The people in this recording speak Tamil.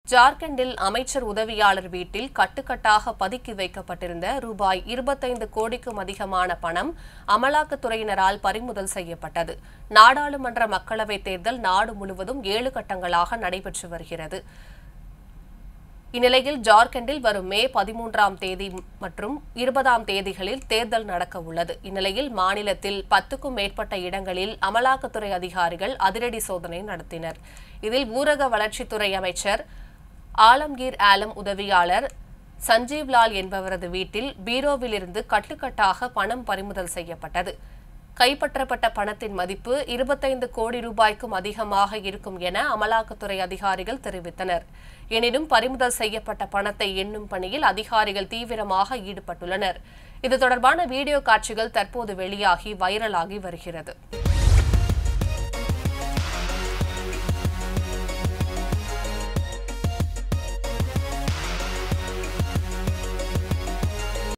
ஜார்க்கண்டில் அமைச்சர் உதவியாளர் வீட்டில் கட்டுக்கட்டாக பதுக்கி வைக்கப்பட்டிருந்த ரூபாய் இருபத்தைந்து கோடிக்கும் அதிகமான பணம் அமலாக்கத்துறையினரால் பறிமுதல் செய்யப்பட்டது நாடாளுமன்ற மக்களவைத் தேர்தல் நாடு முழுவதும் ஏழு கட்டங்களாக நடைபெற்று வருகிறது இந்நிலையில் ஜார்க்கண்டில் வரும் மே பதிமூன்றாம் தேதி மற்றும் இருபதாம் தேதிகளில் தேர்தல் நடக்க உள்ளது இந்நிலையில் மாநிலத்தில் பத்துக்கும் மேற்பட்ட இடங்களில் அமலாக்கத்துறை அதிகாரிகள் அதிரடி சோதனை நடத்தினர் இதில் ஊரக வளர்ச்சித்துறை அமைச்சர் ஆலம்கீர் ஆலம் உதவியாளர் சஞ்சீவ் லால் என்பவரது வீட்டில் பீரோவிலிருந்து கட்டுக்கட்டாக பணம் பறிமுதல் செய்யப்பட்டது கைப்பற்றப்பட்ட பணத்தின் மதிப்பு இருபத்தைந்து கோடி ரூபாய்க்கும் அதிகமாக இருக்கும் என அமலாக்கத்துறை அதிகாரிகள் தெரிவித்தனர் எனினும் பறிமுதல் செய்யப்பட்ட பணத்தை எண்ணும் பணியில் அதிகாரிகள் தீவிரமாக ஈடுபட்டுள்ளனர் இது தொடர்பான வீடியோ காட்சிகள் தற்போது வெளியாகி வைரலாகி வருகிறது